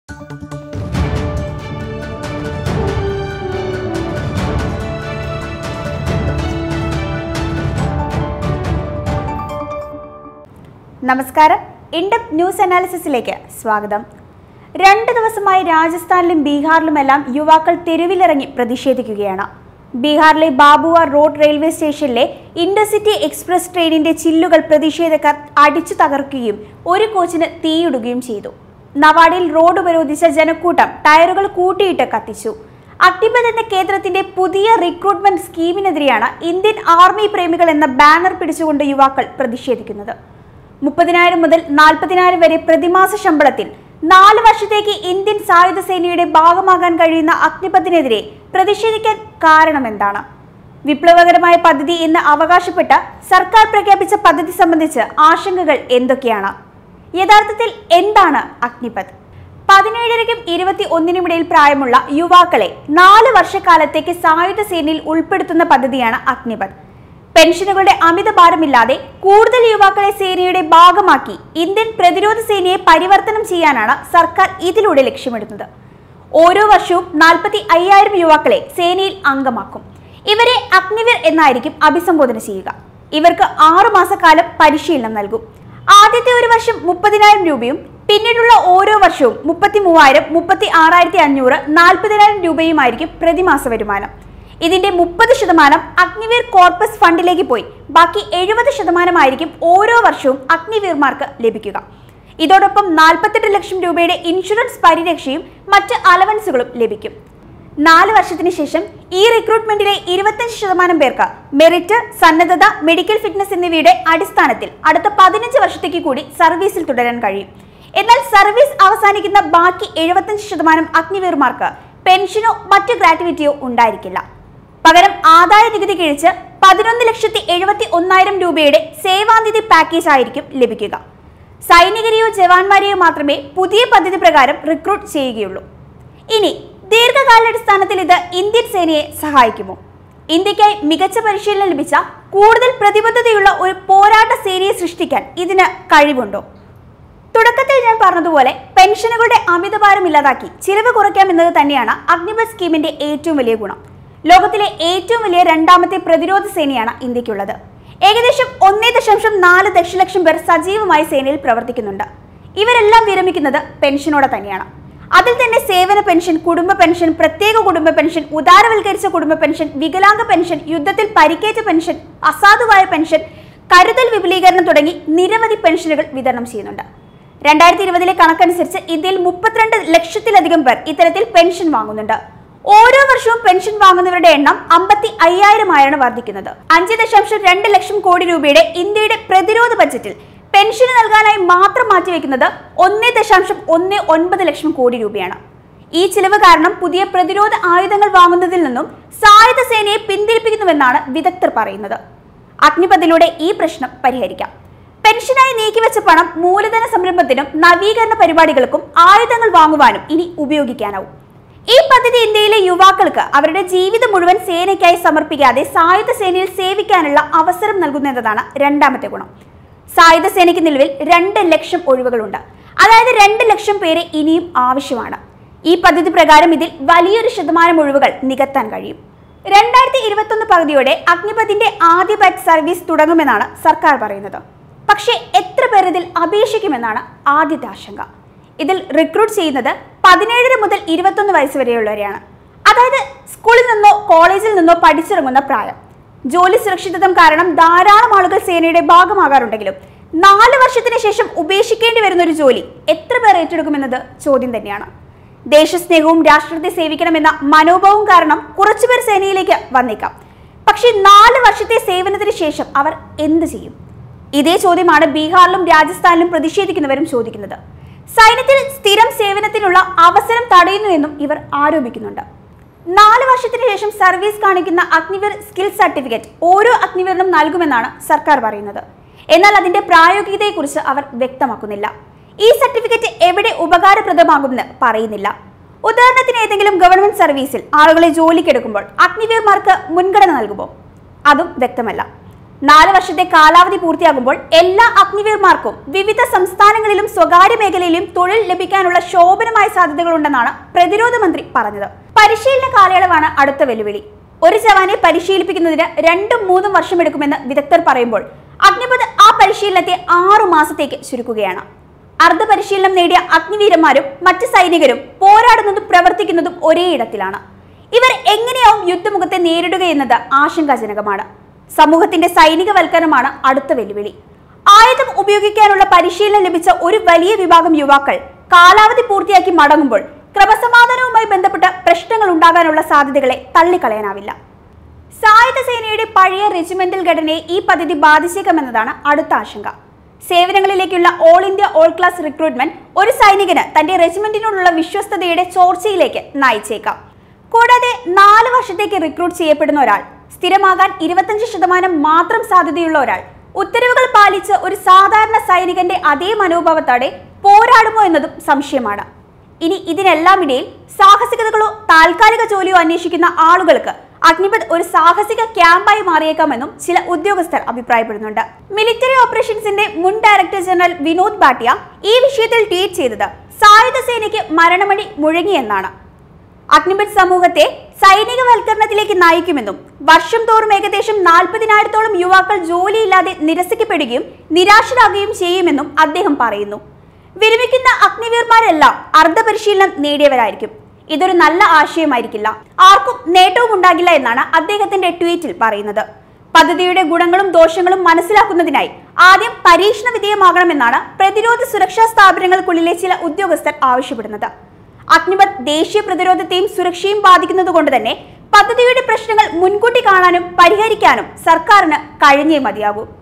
നമസ്കാരം ഇൻഡപ് ന്യൂസ് അനാലിസിസിലേക്ക് സ്വാഗതം രണ്ട് ദിവസമായി രാജസ്ഥാനിലും ബീഹാറിലുമെല്ലാം യുവാക്കൾ തെരുവിലിറങ്ങി പ്രതിഷേധിക്കുകയാണ് ബീഹാറിലെ ബാബുവാർ റോഡ് റെയിൽവേ സ്റ്റേഷനിലെ ഇന്റർസിറ്റി എക്സ്പ്രസ് ട്രെയിനിന്റെ ചില്ലുകൾ പ്രതിഷേധക്കാർ അടിച്ചു തകർക്കുകയും ഒരു കോച്ചിന് തീയിടുകയും ചെയ്തു നവാഡിൽ റോഡ് ഉപരോധിച്ച ജനക്കൂട്ടം ടയറുകൾ കൂട്ടിയിട്ട് കത്തിച്ചു അഗ്നിപഥ് എന്ന കേന്ദ്രത്തിന്റെ പുതിയ റിക്രൂട്ട്മെന്റ് സ്കീമിനെതിരെയാണ് ഇന്ത്യൻ ആർമി പ്രേമികൾ എന്ന ബാനർ പിടിച്ചുകൊണ്ട് യുവാക്കൾ പ്രതിഷേധിക്കുന്നത് മുപ്പതിനായിരം മുതൽ നാൽപ്പതിനായിരം വരെ പ്രതിമാസ ശമ്പളത്തിൽ നാല് വർഷത്തേക്ക് ഇന്ത്യൻ സായുധ സേനയുടെ ഭാഗമാകാൻ കഴിയുന്ന അഗ്നിപഥിനെതിരെ പ്രതിഷേധിക്കാൻ കാരണമെന്താണ് വിപ്ലവകരമായ പദ്ധതി എന്ന് അവകാശപ്പെട്ട സർക്കാർ പ്രഖ്യാപിച്ച പദ്ധതി സംബന്ധിച്ച് ആശങ്കകൾ എന്തൊക്കെയാണ് യഥാർത്ഥത്തിൽ എന്താണ് അഗ്നിപഥ് പതിനേഴരയ്ക്കും ഇരുപത്തി ഒന്നിനുമിടയിൽ പ്രായമുള്ള യുവാക്കളെ നാല് വർഷക്കാലത്തേക്ക് സായുധ സേനയിൽ ഉൾപ്പെടുത്തുന്ന പദ്ധതിയാണ് അഗ്നിപഥ് പെൻഷനുകളുടെ അമിത ഭാരമില്ലാതെ കൂടുതൽ യുവാക്കളെ സേനയുടെ ഭാഗമാക്കി ഇന്ത്യൻ പ്രതിരോധ സേനയെ പരിവർത്തനം ചെയ്യാനാണ് സർക്കാർ ഇതിലൂടെ ലക്ഷ്യമിടുന്നത് ഓരോ വർഷവും നാൽപ്പത്തി അയ്യായിരം യുവാക്കളെ സേനയിൽ അംഗമാക്കും ഇവരെ അഗ്നിവീർ എന്നായിരിക്കും അഭിസംബോധന ചെയ്യുക ഇവർക്ക് ആറു മാസക്കാലം പരിശീലനം നൽകും ആദ്യത്തെ ഒരു വർഷം മുപ്പതിനായിരം രൂപയും പിന്നീടുള്ള ഓരോ വർഷവും മുപ്പത്തി മൂവായിരം മുപ്പത്തി ആറായിരത്തി അഞ്ഞൂറ് നാൽപ്പതിനായിരം രൂപയുമായിരിക്കും പ്രതിമാസ വരുമാനം ഇതിന്റെ മുപ്പത് ശതമാനം അഗ്നിവീർ കോർപ്പസ് ഫണ്ടിലേക്ക് പോയി ബാക്കി എഴുപത് ശതമാനമായിരിക്കും ഓരോ വർഷവും അഗ്നിവീർമാർക്ക് ലഭിക്കുക ഇതോടൊപ്പം നാൽപ്പത്തെട്ട് ലക്ഷം രൂപയുടെ ഇൻഷുറൻസ് പരിരക്ഷയും മറ്റ് അലവൻസുകളും ലഭിക്കും നാല് വർഷത്തിന് ശേഷം ഈ റിക്രൂട്ട്മെന്റിലെ ഇരുപത്തഞ്ച് ശതമാനം പേർക്ക് മെറിറ്റ് സന്നദ്ധത മെഡിക്കൽ ഫിറ്റ്നസ് എന്നിവയുടെ അടിസ്ഥാനത്തിൽ അടുത്ത പതിനഞ്ച് വർഷത്തേക്ക് കൂടി സർവീസിൽ തുടരാൻ കഴിയും എന്നാൽ സർവീസ് അവസാനിക്കുന്ന ബാക്കി എഴുപത്തഞ്ച് ശതമാനം അഗ്നിവീർമാർക്ക് പെൻഷനോ മറ്റു ഗ്രാറ്റുവിറ്റിയോ ഉണ്ടായിരിക്കില്ല പകരം ആദായ നികുതി കിഴിച്ച് പതിനൊന്ന് ലക്ഷത്തി എഴുപത്തി ഒന്നായിരം രൂപയുടെ സേവാനിധി പാക്കേജ് ആയിരിക്കും ലഭിക്കുക സൈനികരെയോ ജവാന്മാരെയോ മാത്രമേ പുതിയ പദ്ധതി പ്രകാരം റിക്രൂട്ട് ചെയ്യുകയുള്ളൂ ഇനി ദീർഘകാലാടിസ്ഥാനത്തിൽ ഇത് ഇന്ത്യൻ സേനയെ സഹായിക്കുമോ ഇന്ത്യക്കായി മികച്ച പരിശീലനം ലഭിച്ച കൂടുതൽ പ്രതിബദ്ധതയുള്ള ഒരു പോരാട്ട സേനയെ സൃഷ്ടിക്കാൻ ഇതിന് കഴിവുണ്ടോ തുടക്കത്തിൽ ഞാൻ പറഞ്ഞതുപോലെ പെൻഷനുകളുടെ അമിതഭാരം ഇല്ലാതാക്കി ചിലവ് കുറയ്ക്കാമെന്നത് തന്നെയാണ് അഗ്നിപത് സ്കീമിന്റെ ഏറ്റവും വലിയ ഗുണം ലോകത്തിലെ ഏറ്റവും വലിയ രണ്ടാമത്തെ പ്രതിരോധ സേനയാണ് ഇന്ത്യക്കുള്ളത് ഏകദേശം ഒന്നേ ദശാംശം നാല് ദശലക്ഷം പേർ സജീവമായി സേനയിൽ പ്രവർത്തിക്കുന്നുണ്ട് ഇവരെല്ലാം വിരമിക്കുന്നത് പെൻഷനോടെ തന്നെയാണ് അതിൽ തന്നെ സേവന പെൻഷൻ കുടുംബ പെൻഷൻ പ്രത്യേക കുടുംബ പെൻഷൻ ഉദാരവൽക്കരിച്ച കുടുംബ പെൻഷൻ വികലാംഗ പെൻഷൻ യുദ്ധത്തിൽ പരിക്കേറ്റ പെൻഷൻ അസാധുവായ പെൻഷൻ കരുതൽ വിപുലീകരണം തുടങ്ങി നിരവധി പെൻഷനുകൾ വിതരണം ചെയ്യുന്നുണ്ട് രണ്ടായിരത്തി ഇരുപതിലെ കണക്കനുസരിച്ച് ഇന്ത്യയിൽ മുപ്പത്തിരണ്ട് ലക്ഷത്തിലധികം പേർ ഇത്തരത്തിൽ പെൻഷൻ വാങ്ങുന്നുണ്ട് ഓരോ വർഷവും പെൻഷൻ വാങ്ങുന്നവരുടെ എണ്ണം അമ്പത്തി അയ്യായിരമായാണ് വർദ്ധിക്കുന്നത് അഞ്ച് ദശാംശം രണ്ട് ലക്ഷം കോടി രൂപയുടെ ഇന്ത്യയുടെ പ്രതിരോധ ബജറ്റിൽ പെൻഷന് നൽകാനായി മാത്രം മാറ്റിവെക്കുന്നത് ഒന്ന് ദശാംശം ഒന്ന് ഒൻപത് ലക്ഷം കോടി രൂപയാണ് ഈ ചിലവ് കാരണം പുതിയ പ്രതിരോധ ആയുധങ്ങൾ വാങ്ങുന്നതിൽ നിന്നും സായുധ സേനയെ പിന്തിരിപ്പിക്കുന്നുവെന്നാണ് വിദഗ്ധർ പറയുന്നത് അഗ്നിപഥിലൂടെ ഈ പ്രശ്നം പരിഹരിക്കാം പെൻഷനായി നീക്കിവെച്ച പണം മൂലധന സംരംഭത്തിനും നവീകരണ പരിപാടികൾക്കും ആയുധങ്ങൾ വാങ്ങുവാനും ഇനി ഉപയോഗിക്കാനാവും ഈ പദ്ധതി ഇന്ത്യയിലെ യുവാക്കൾക്ക് അവരുടെ ജീവിതം മുഴുവൻ സേനയ്ക്കായി സമർപ്പിക്കാതെ സായുധ സേനയിൽ സേവിക്കാനുള്ള അവസരം നൽകുന്നതാണ് രണ്ടാമത്തെ ഗുണം സായുധ സേനയ്ക്ക് നിലവിൽ രണ്ട് ലക്ഷം ഒഴിവുകളുണ്ട് അതായത് രണ്ട് ലക്ഷം പേരെ ഇനിയും ആവശ്യമാണ് ഈ പദ്ധതി പ്രകാരം ഇതിൽ വലിയൊരു ശതമാനം ഒഴിവുകൾ നികത്താൻ കഴിയും രണ്ടായിരത്തി ഇരുപത്തൊന്ന് പകുതിയോടെ അഗ്നിപഥിന്റെ ആദ്യ ബാച്ച് സർവീസ് തുടങ്ങുമെന്നാണ് സർക്കാർ പറയുന്നത് പക്ഷേ എത്ര പേർ ഇതിൽ അപേക്ഷിക്കുമെന്നാണ് ആദ്യത്തെ ആശങ്ക ഇതിൽ റിക്രൂട്ട് ചെയ്യുന്നത് പതിനേഴര മുതൽ ഇരുപത്തൊന്ന് വയസ്സ് വരെയുള്ളവരെയാണ് അതായത് സ്കൂളിൽ നിന്നോ കോളേജിൽ നിന്നോ പഠിച്ചിറങ്ങുന്ന പ്രായം ജോലി സുരക്ഷിതത്വം കാരണം ധാരാളം ആളുകൾ സേനയുടെ ഭാഗമാകാറുണ്ടെങ്കിലും നാല് വർഷത്തിന് ശേഷം ഉപേക്ഷിക്കേണ്ടി വരുന്ന ഒരു ജോലി എത്ര പേർ ഏറ്റെടുക്കുമെന്നത് ചോദ്യം തന്നെയാണ് ദേശസ്നേഹവും രാഷ്ട്രത്തെ സേവിക്കണമെന്ന മനോഭാവവും കാരണം കുറച്ചുപേർ സേനയിലേക്ക് വന്നേക്കാം പക്ഷേ നാല് വർഷത്തെ സേവനത്തിന് ശേഷം അവർ എന്ത് ചെയ്യും ഇതേ ചോദ്യമാണ് ബീഹാറിലും രാജസ്ഥാനിലും പ്രതിഷേധിക്കുന്നവരും ചോദിക്കുന്നത് സൈന്യത്തിൽ സ്ഥിരം സേവനത്തിനുള്ള അവസരം തടയുന്നുവെന്നും ഇവർ ആരോപിക്കുന്നുണ്ട് നാല് വർഷത്തിന് ശേഷം സർവീസ് കാണിക്കുന്ന അഗ്നിവീർ സ്കിൽ സർട്ടിഫിക്കറ്റ് ഓരോ അഗ്നിവീറിനും നൽകുമെന്നാണ് സർക്കാർ പറയുന്നത് എന്നാൽ അതിന്റെ പ്രായോഗികതയെക്കുറിച്ച് അവർ വ്യക്തമാക്കുന്നില്ല ഈ സർട്ടിഫിക്കറ്റ് എവിടെ ഉപകാരപ്രദമാകുമെന്ന് പറയുന്നില്ല ഉദാഹരണത്തിന് ഏതെങ്കിലും ഗവൺമെന്റ് സർവീസിൽ ആളുകളെ ജോലിക്കെടുക്കുമ്പോൾ അഗ്നിവീർമാർക്ക് മുൻഗണന നൽകുമോ അതും വ്യക്തമല്ല നാല് വർഷത്തെ കാലാവധി പൂർത്തിയാകുമ്പോൾ എല്ലാ അഗ്നിവീർമാർക്കും വിവിധ സംസ്ഥാനങ്ങളിലും സ്വകാര്യ മേഖലയിലും തൊഴിൽ ലഭിക്കാനുള്ള ശോഭനമായ സാധ്യതകളുണ്ടെന്നാണ് പ്രതിരോധ മന്ത്രി പറഞ്ഞത് പരിശീലന കാലയളവാണ് അടുത്ത വെല്ലുവിളി ഒരു ജവാനെ പരിശീലിപ്പിക്കുന്നതിന് രണ്ടും മൂന്നും വർഷമെടുക്കുമെന്ന് വിദഗ്ധർ പറയുമ്പോൾ അഗ്നിപഥ് ആ പരിശീലനത്തെ ആറു മാസത്തേക്ക് ചുരുക്കുകയാണ് അർദ്ധ പരിശീലനം നേടിയ അഗ്നിവീരന്മാരും മറ്റ് സൈനികരും പോരാടുന്നതും പ്രവർത്തിക്കുന്നതും ഒരേ ഇടത്തിലാണ് ഇവർ എങ്ങനെയാവും യുദ്ധമുഖത്തെ നേരിടുകയെന്നത് ആശങ്കാജനകമാണ് സമൂഹത്തിന്റെ സൈനികവൽക്കരണമാണ് അടുത്ത വെല്ലുവിളി ആയുധം ഉപയോഗിക്കാനുള്ള പരിശീലനം ലഭിച്ച ഒരു വലിയ വിഭാഗം യുവാക്കൾ കാലാവധി പൂർത്തിയാക്കി മടങ്ങുമ്പോൾ ക്രമസമാധാനവുമായി ബന്ധപ്പെട്ട പ്രശ്നങ്ങൾ ഉണ്ടാകാനുള്ള സാധ്യതകളെ തള്ളിക്കളയാനാവില്ല സായുധ സേനയുടെ പഴയ റെജിമെന്റൽ ഘടനയെ ഈ പദ്ധതി ബാധിച്ചേക്കാമെന്നതാണ് അടുത്ത ആശങ്ക സേവനങ്ങളിലേക്കുള്ള all India all class recruitment ഒരു സൈനികന് തന്റെ റെജിമെന്റിനോടുള്ള വിശ്വസ്തതയുടെ ചോർച്ചയിലേക്ക് നയിച്ചേക്കാം കൂടാതെ നാല് വർഷത്തേക്ക് റിക്രൂട്ട് ചെയ്യപ്പെടുന്ന ഒരാൾ സ്ഥിരമാകാൻ ഇരുപത്തഞ്ച് ശതമാനം മാത്രം സാധ്യതയുള്ള ഒരാൾ ഉത്തരവുകൾ പാലിച്ച് ഒരു സാധാരണ സൈനികന്റെ അതേ മനോഭാവത്തോടെ പോരാടുമോ എന്നതും സംശയമാണ് ഇനി ഇതിനെല്ലാം ഇടയിൽ സാഹസികതകളോ താൽക്കാലിക ജോലിയോ അന്വേഷിക്കുന്ന ആളുകൾക്ക് അഗ്നിപത് ഒരു സാഹസിക ക്യാമ്പായി മാറിയേക്കാമെന്നും ചില ഉദ്യോഗസ്ഥർ അഭിപ്രായപ്പെടുന്നുണ്ട് മിലിറ്ററി ഓപ്പറേഷൻസിന്റെ മുൻ ഡയറക്ടർ ജനറൽ വിനോദ് ഭാട്ടിയ ഈ വിഷയത്തിൽ ട്വീറ്റ് ചെയ്തത് സായുധ സേനയ്ക്ക് മരണമണി മുഴങ്ങിയെന്നാണ് അഗ്നിപത് സമൂഹത്തെ സൈനികവൽക്കരണത്തിലേക്ക് നയിക്കുമെന്നും വർഷം തോറും ഏകദേശം നാൽപ്പതിനായിരത്തോളം യുവാക്കൾ ജോലിയില്ലാതെ നിരസിക്കപ്പെടുകയും നിരാശരാകുകയും ചെയ്യുമെന്നും അദ്ദേഹം പറയുന്നു വിരമിക്കുന്ന അഗ്നിവീർമാരെല്ലാം അർദ്ധപരിശീലനം നേടിയവരായിരിക്കും ഇതൊരു നല്ല ആശയമായിരിക്കില്ല ആർക്കും നേട്ടവും ഉണ്ടാകില്ല എന്നാണ് അദ്ദേഹത്തിന്റെ ട്വീറ്റിൽ പറയുന്നത് പദ്ധതിയുടെ ഗുണങ്ങളും ദോഷങ്ങളും മനസ്സിലാക്കുന്നതിനായി ആദ്യം പരീക്ഷണ വിധേയമാകണമെന്നാണ് പ്രതിരോധ സുരക്ഷാ സ്ഥാപനങ്ങൾക്കുള്ളിലെ ചില ഉദ്യോഗസ്ഥർ ആവശ്യപ്പെടുന്നത് അഗ്നിപത് ദേശീയ പ്രതിരോധത്തെയും സുരക്ഷയും ബാധിക്കുന്നത് കൊണ്ട് തന്നെ പദ്ധതിയുടെ പ്രശ്നങ്ങൾ മുൻകൂട്ടി കാണാനും പരിഹരിക്കാനും സർക്കാരിന് കഴിഞ്ഞേ മതിയാകൂ